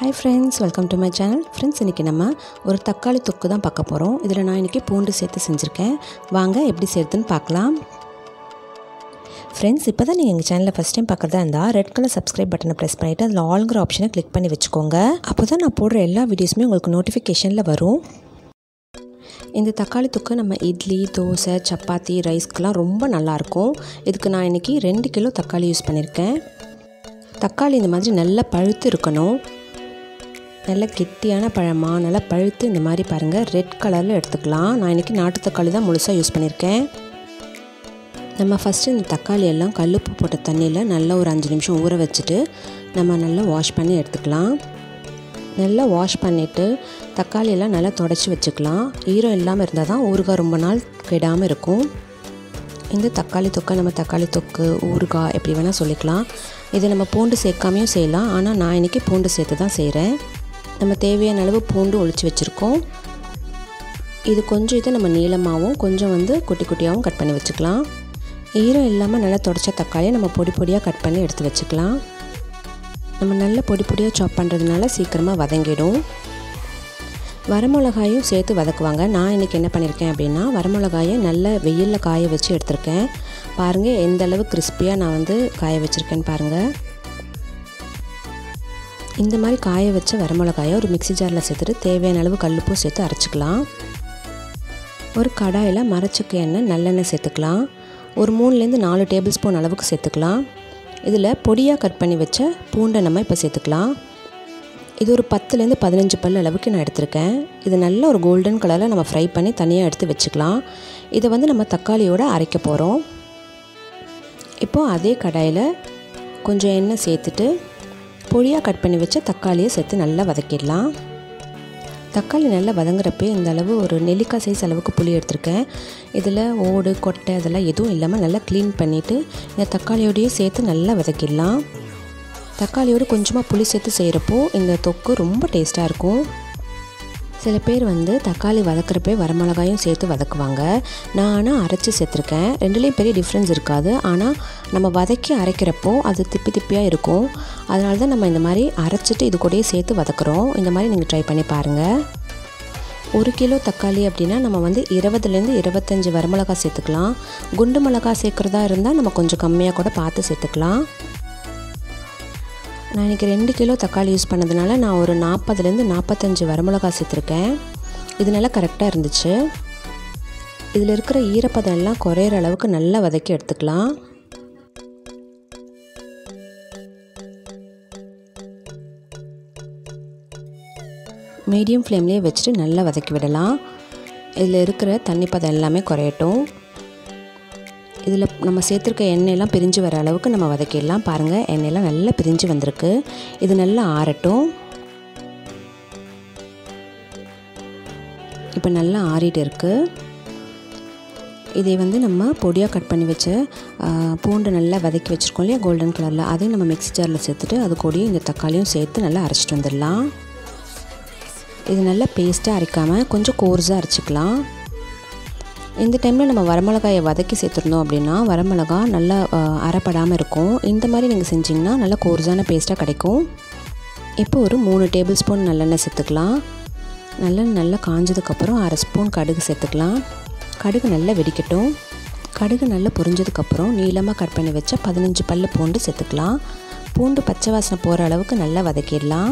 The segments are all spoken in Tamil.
hi friends welcome to my channel friends இன்றைக்கி நம்ம ஒரு தக்காளி தொக்கு தான் பார்க்க போகிறோம் இதில் நான் இன்றைக்கி பூண்டு சேர்த்து செஞ்சுருக்கேன் வாங்க எப்படி சேர்த்துன்னு பார்க்கலாம் ஃப்ரெண்ட்ஸ் இப்போ தான் நீங்கள் எங்கள் சேனலில் ஃபஸ்ட் டைம் பார்க்குறதா இருந்தால் ரெட் கலர் சப்ஸ்கிரைப் பட்டனை ப்ரெஸ் பண்ணிவிட்டு அதில் ஆல்ங்கிற ஆப்ஷனை கிளிக் பண்ணி வச்சுக்கோங்க அப்போ தான் நான் போடுற எல்லா வீடியோஸுமே உங்களுக்கு நோட்டிஃபிகேஷனில் வரும் இந்த தக்காளி தொக்கு நம்ம இட்லி தோசை சப்பாத்தி ரைஸ்க்கெலாம் ரொம்ப நல்லாயிருக்கும் இதுக்கு நான் இன்றைக்கி ரெண்டு கிலோ தக்காளி யூஸ் பண்ணியிருக்கேன் தக்காளி இந்த மாதிரி நல்லா பழுத்து இருக்கணும் நல்ல கெட்டியான பழமாக நல்லா பழுத்து இந்த மாதிரி பாருங்கள் ரெட் கலரில் எடுத்துக்கலாம் நான் இன்றைக்கி நாட்டு தக்காளி தான் முழுசாக யூஸ் பண்ணியிருக்கேன் நம்ம ஃபஸ்ட்டு இந்த தக்காளி எல்லாம் கல்லுப்பு போட்ட தண்ணியில் நல்லா ஒரு அஞ்சு நிமிஷம் ஊற வச்சுட்டு நம்ம நல்லா வாஷ் பண்ணி எடுத்துக்கலாம் நல்லா வாஷ் பண்ணிவிட்டு தக்காளியெல்லாம் நல்லா தொடச்சி வச்சுக்கலாம் ஈரம் இல்லாமல் இருந்தால் தான் ஊறுகாய் ரொம்ப நாள் கெடாமல் இருக்கும் இந்த தக்காளி தொக்கை நம்ம தக்காளி தொக்கு ஊறுகாய் எப்படி வேணால் சொல்லிக்கலாம் இதை நம்ம பூண்டு சேர்க்காமையும் செய்யலாம் ஆனால் நான் இன்றைக்கி பூண்டு சேர்த்து தான் செய்கிறேன் நம்ம தேவையான அளவு பூண்டு ஒழிச்சு வச்சுருக்கோம் இது கொஞ்சம் இதை நம்ம நீளமாகவும் கொஞ்சம் வந்து குட்டி குட்டியாகவும் கட் பண்ணி வச்சுக்கலாம் ஈரம் இல்லாமல் நல்லா தொடச்ச தக்காளியை நம்ம பொடி பொடியாக கட் பண்ணி எடுத்து வச்சுக்கலாம் நம்ம நல்ல பொடி பொடியாக சாப் பண்ணுறதுனால சீக்கிரமாக வதங்கிடும் வரமிளகாயும் சேர்த்து வதக்குவாங்க நான் இன்றைக்கி என்ன பண்ணியிருக்கேன் அப்படின்னா வரமிளகாயை நல்ல வெயிலில் காய வச்சு எடுத்திருக்கேன் பாருங்கள் எந்த அளவு கிறிஸ்பியாக நான் வந்து காய வச்சுருக்கேன்னு பாருங்கள் இந்த மாதிரி காய வச்ச வரமிளகாயை ஒரு மிக்சி ஜாரில் சேர்த்துட்டு தேவையான அளவு கல்லுப்பும் சேர்த்து அரைச்சிக்கலாம் ஒரு கடாயில் மரச்சக்கு எண்ணெய் நல்லெண்ணெய் சேர்த்துக்கலாம் ஒரு மூணுலேருந்து நாலு டேபிள் ஸ்பூன் அளவுக்கு சேர்த்துக்கலாம் இதில் பொடியாக கட் பண்ணி வச்ச பூண்டை நம்ம இப்போ சேர்த்துக்கலாம் இது ஒரு பத்துலேருந்து பதினஞ்சு பல் அளவுக்கு நான் எடுத்திருக்கேன் இது நல்ல ஒரு கோல்டன் கலரில் நம்ம ஃப்ரை பண்ணி தனியாக எடுத்து வச்சுக்கலாம் இதை வந்து நம்ம தக்காளியோடு அரைக்க போகிறோம் இப்போது அதே கடாயில் கொஞ்சம் எண்ணெய் சேர்த்துட்டு பொடியாக கட் பண்ணி வச்ச தக்காளியை சேர்த்து நல்லா வதக்கிடலாம் தக்காளி நல்லா வதங்குறப்பே இந்த அளவு ஒரு நெல்லிக்காய் சைஸ் அளவுக்கு புளி எடுத்திருக்கேன் இதில் ஓடு கொட்டை அதெல்லாம் எதுவும் இல்லாமல் நல்லா க்ளீன் பண்ணிவிட்டு இந்த தக்காளியோடையே சேர்த்து நல்லா வதக்கிடலாம் தக்காளியோடு கொஞ்சமாக புளி சேர்த்து செய்கிறப்போ இந்த தொக்கு ரொம்ப டேஸ்ட்டாக இருக்கும் சில பேர் வந்து தக்காளி வதக்குறப்பே வரமிளகாயும் சேர்த்து வதக்குவாங்க நான் ஆனால் அரைச்சி சேர்த்துருக்கேன் ரெண்டுலேயும் பெரிய டிஃப்ரென்ஸ் இருக்காது ஆனால் நம்ம வதக்கி அரைக்கிறப்போ அது திப்பி திப்பியாக இருக்கும் அதனால தான் நம்ம இந்த மாதிரி அரைச்சிட்டு இது கூடயே சேர்த்து வதக்குறோம் இந்த மாதிரி நீங்கள் ட்ரை பண்ணி பாருங்கள் ஒரு கிலோ தக்காளி அப்படின்னா நம்ம வந்து இருபதுலேருந்து இருபத்தஞ்சி வரமிளகா சேர்த்துக்கலாம் குண்டு மிளகா சேர்க்குறதா இருந்தால் நம்ம கொஞ்சம் கம்மியாக கூட பார்த்து சேர்த்துக்கலாம் நான் இன்றைக்கி ரெண்டு கிலோ தக்காளி யூஸ் பண்ணதுனால நான் ஒரு நாற்பதுலேருந்து நாற்பத்தஞ்சு வரமிளகா சேர்த்துருக்கேன் இது நல்லா கரெக்டாக இருந்துச்சு இதில் இருக்கிற ஈரப்பதம் எல்லாம் குறையிற அளவுக்கு நல்லா வதக்கி எடுத்துக்கலாம் மீடியம் ஃப்ளேம்லேயே வச்சுட்டு நல்லா வதக்கி விடலாம் இதில் இருக்கிற தண்ணி பதம் எல்லாமே குறையட்டும் இதில் நம்ம சேர்த்துருக்க எண்ணெயெல்லாம் பிரிஞ்சு வர அளவுக்கு நம்ம வதக்கிடலாம் பாருங்கள் எண்ணெயெல்லாம் நல்லா பிரிஞ்சு வந்திருக்கு இது நல்லா ஆறட்டும் இப்போ நல்லா ஆறிட்டு இருக்குது இதை வந்து நம்ம பொடியாக கட் பண்ணி வச்ச பூண்டு நல்லா வதக்கி வச்சுருக்கோம் இல்லையா கோல்டன் கலரில் அதையும் நம்ம மிக்ஸி ஜாரில் சேர்த்துட்டு அது கூடயும் இந்த தக்காளியும் சேர்த்து நல்லா அரைச்சிட்டு வந்துடலாம் இது நல்லா பேஸ்ட்டாக அரைக்காமல் கொஞ்சம் கோர்ஸாக அரைச்சிக்கலாம் இந்த டைமில் நம்ம வரமிளகாயை வதக்கி சேர்த்துருந்தோம் அப்படின்னா வரமிளகா நல்லா அரைப்படாமல் இருக்கும் இந்த மாதிரி நீங்கள் செஞ்சிங்கன்னா நல்லா கோர்ஸான பேஸ்ட்டாக கிடைக்கும் இப்போ ஒரு மூணு டேபிள் ஸ்பூன் நல்லெண்ணெய் சேர்த்துக்கலாம் நல்லெண்ணெய் நல்லா காஞ்சதுக்கப்புறம் அரை ஸ்பூன் கடுகு சேர்த்துக்கலாம் கடுகு நல்லா வெடிக்கட்டும் கடுகு நல்லா பொரிஞ்சதுக்கப்புறம் நீளமாக கட் பண்ணி வச்ச பதினஞ்சு பல்லு பூண்டு சேர்த்துக்கலாம் பூண்டு பச்சை வாசனை போகிற அளவுக்கு நல்லா வதக்கிடலாம்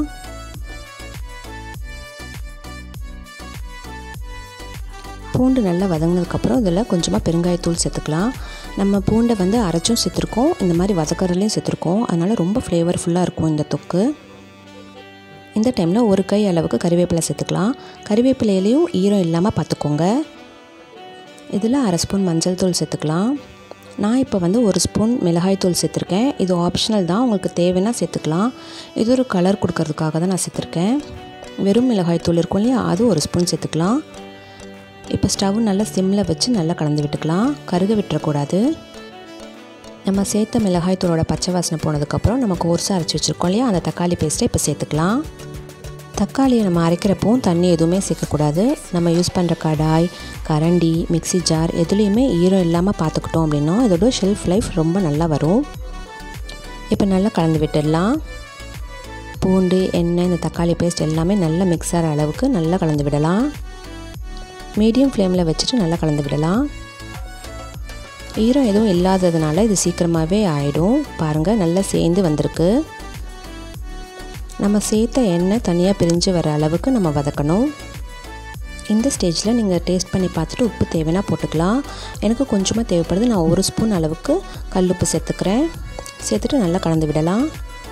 பூண்டு நல்லா வதங்கினதுக்கப்புறம் இதில் கொஞ்சமாக பெருங்காயத்தூள் சேர்த்துக்கலாம் நம்ம பூண்டை வந்து அரைச்சும் சேர்த்துருக்கோம் இந்த மாதிரி வதக்கறதுலையும் சேர்த்துருக்கோம் அதனால் ரொம்ப ஃப்ளேவர்ஃபுல்லாக இருக்கும் இந்த தொக்கு இந்த டைமில் ஒரு கை அளவுக்கு கறிவேப்பிலை சேர்த்துக்கலாம் கறிவேப்பிலையிலையும் ஈரம் இல்லாமல் பார்த்துக்கோங்க இதில் அரை ஸ்பூன் மஞ்சள் தூள் சேர்த்துக்கலாம் நான் இப்போ வந்து ஒரு ஸ்பூன் மிளகாய் தூள் சேர்த்துருக்கேன் இது ஆப்ஷனல் தான் உங்களுக்கு தேவைன்னா சேர்த்துக்கலாம் இது ஒரு கலர் கொடுக்கறதுக்காக தான் நான் சேர்த்துருக்கேன் வெறும் மிளகாய் தூள் இருக்கும் இல்லையா அது ஒரு ஸ்பூன் சேர்த்துக்கலாம் இப்போ ஸ்டவ் நல்லா சிம்மில் வச்சு நல்லா கலந்து விட்டுக்கலாம் கருக விட்டுறக்கூடாது நம்ம சேர்த்த மிளகாய் தூளோட பச்சை வாசனை போனதுக்கப்புறம் நம்ம கோர்ஸாக அரைச்சி வச்சுருக்கோம் இல்லையா அந்த தக்காளி பேஸ்ட்டை இப்போ சேர்த்துக்கலாம் தக்காளியை நம்ம அரைக்கிறப்பவும் தண்ணி எதுவுமே சேர்க்கக்கூடாது நம்ம யூஸ் பண்ணுற கடாய் கரண்டி மிக்சி ஜார் எதுலேயுமே ஈரம் இல்லாமல் பார்த்துக்கிட்டோம் அப்படின்னா இதோட ஷெல்ஃப் லைஃப் ரொம்ப நல்லா வரும் இப்போ நல்லா கலந்து விட்டுடலாம் பூண்டு எண்ணெய் இந்த தக்காளி பேஸ்ட் எல்லாமே நல்லா மிக்ஸ் ஆகிற அளவுக்கு நல்லா கலந்து விடலாம் மீடியம் ஃப்ளேமில் வச்சுட்டு நல்லா கலந்து விடலாம் ஈரம் எதுவும் இல்லாததுனால இது சீக்கிரமாகவே ஆகிடும் பாருங்கள் நல்லா சேர்ந்து வந்திருக்கு நம்ம சேர்த்த எண்ணெய் தனியாக பிரிஞ்சு வர அளவுக்கு நம்ம வதக்கணும் இந்த ஸ்டேஜில் நீங்கள் டேஸ்ட் பண்ணி பார்த்துட்டு உப்பு தேவைன்னா போட்டுக்கலாம் எனக்கு கொஞ்சமாக தேவைப்படுது நான் ஒரு ஸ்பூன் அளவுக்கு கல்லுப்பு சேர்த்துக்கிறேன் சேர்த்துட்டு நல்லா கலந்து விடலாம்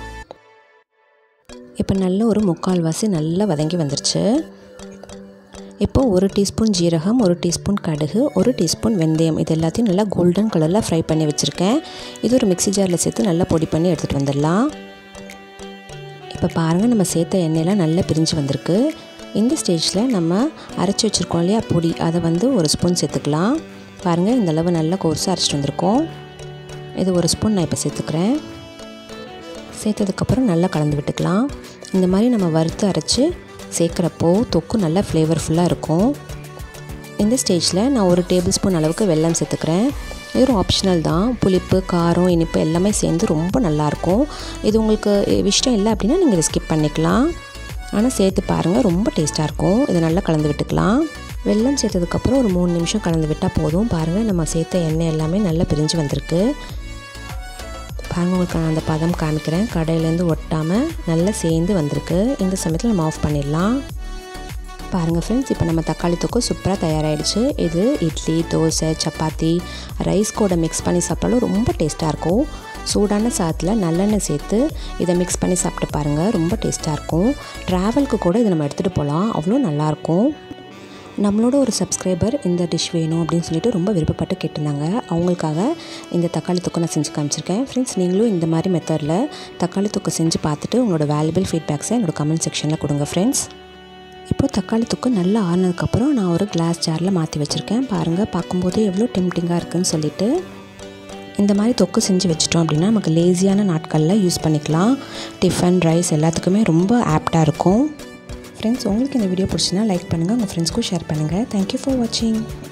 இப்போ நல்ல ஒரு முக்கால் வாசி நல்லா வதங்கி வந்துருச்சு இப்போ ஒரு டீஸ்பூன் ஜீரகம் ஒரு டீஸ்பூன் கடுகு ஒரு டீஸ்பூன் வெந்தயம் இது எல்லாத்தையும் நல்லா கோல்டன் கலரில் ஃப்ரை பண்ணி வச்சுருக்கேன் இது ஒரு மிக்ஸி ஜாரில் சேர்த்து நல்லா பொடி பண்ணி எடுத்துகிட்டு வந்துடலாம் இப்போ பாருங்கள் நம்ம சேர்த்த எண்ணெயெலாம் நல்லா பிரிஞ்சு வந்திருக்கு இந்த ஸ்டேஜில் நம்ம அரைச்சி வச்சுருக்கோம் இல்லையா பொடி அதை வந்து ஒரு ஸ்பூன் சேர்த்துக்கலாம் பாருங்கள் இந்த அளவு நல்லா கோர்ஸாக அரைச்சிட்டு வந்திருக்கோம் இது ஒரு ஸ்பூன் நான் இப்போ சேர்த்துக்கிறேன் சேர்த்ததுக்கப்புறம் நல்லா கலந்து விட்டுக்கலாம் இந்த மாதிரி நம்ம வறுத்து அரைச்சி சேர்க்குறப்போ தொக்கு நல்லா ஃப்ளேவர்ஃபுல்லாக இருக்கும் இந்த ஸ்டேஜில் நான் ஒரு டேபிள் ஸ்பூன் அளவுக்கு வெல்லம் சேர்த்துக்கிறேன் இது ஒரு ஆப்ஷனல் தான் புளிப்பு காரம் இனிப்பு எல்லாமே சேர்ந்து ரொம்ப நல்லாயிருக்கும் இது உங்களுக்கு இஷ்டம் இல்லை அப்படின்னா நீங்கள் இதை ஸ்கிப் பண்ணிக்கலாம் ஆனால் சேர்த்து பாருங்கள் ரொம்ப டேஸ்ட்டாக இருக்கும் இதை நல்லா கலந்து விட்டுக்கலாம் வெல்லம் சேர்த்ததுக்கப்புறம் ஒரு மூணு நிமிஷம் கலந்து விட்டால் போதும் பாருங்கள் நம்ம சேர்த்த எண்ணெய் எல்லாமே நல்லா பிரிஞ்சு வந்திருக்கு பாருங்கள் உங்களுக்கு நான் அந்த பதம் காமிக்கிறேன் கடையிலேருந்து ஒட்டாமல் நல்லா சேர்ந்து வந்திருக்கு இந்த சமயத்தில் நம்ம ஆஃப் பண்ணிடலாம் பாருங்கள் ஃப்ரெண்ட்ஸ் இப்போ நம்ம தக்காளி தொக்கு சூப்பராக தயாராகிடுச்சு இது இட்லி தோசை சப்பாத்தி ரைஸ் கூட மிக்ஸ் பண்ணி சாப்பிட்டாலும் ரொம்ப டேஸ்ட்டாக இருக்கும் சூடான சாதத்தில் நல்லெண்ணெய் சேர்த்து இதை மிக்ஸ் பண்ணி சாப்பிட்டு பாருங்கள் ரொம்ப டேஸ்ட்டாக இருக்கும் ட்ராவலுக்கு கூட இதை நம்ம எடுத்துகிட்டு போகலாம் அவ்வளோ நல்லாயிருக்கும் நம்மளோட ஒரு சப்ஸ்கிரைபர் இந்த டிஷ் வேணும் அப்படின்னு சொல்லிட்டு ரொம்ப விருப்பப்பட்டு கேட்டிருந்தாங்க அவங்களுக்காக இந்த தக்காளி தொக்கு நான் செஞ்சு காமிச்சிருக்கேன் ஃப்ரெண்ட்ஸ் நீங்களும் இந்த மாதிரி மெத்தடில் தக்காளி தொக்கு செஞ்சு பார்த்துட்டு உங்களோட வேல்யூபிள் ஃபீட்பேக்ஸை என்னோட கமெண்ட் செக்ஷனில் கொடுங்க ஃப்ரெண்ட்ஸ் இப்போ தக்காளி தொக்கு நல்லா ஆறினதுக்கப்புறம் நான் ஒரு கிளாஸ் ஜாரில் மாற்றி வச்சுருக்கேன் பாருங்கள் பார்க்கும்போது எவ்வளோ டெம்டிங்காக இருக்குதுன்னு சொல்லிட்டு இந்த மாதிரி தொக்கு செஞ்சு வச்சிட்டோம் அப்படின்னா நமக்கு லேசியான நாட்களில் யூஸ் பண்ணிக்கலாம் டிஃபன் ரைஸ் எல்லாத்துக்குமே ரொம்ப ஆப்டாக இருக்கும் ஃப்ரெண்ட்ஸ் உங்களுக்கு இந்த வீடியோ பிடிச்சினா லைக் பண்ணுங்கள் உங்கள் ஃப்ரெண்ட்ஸ்க்கும் ஷேர் பண்ணுங்கள் தேங்க்யூ ஃபார் வாட்சிங்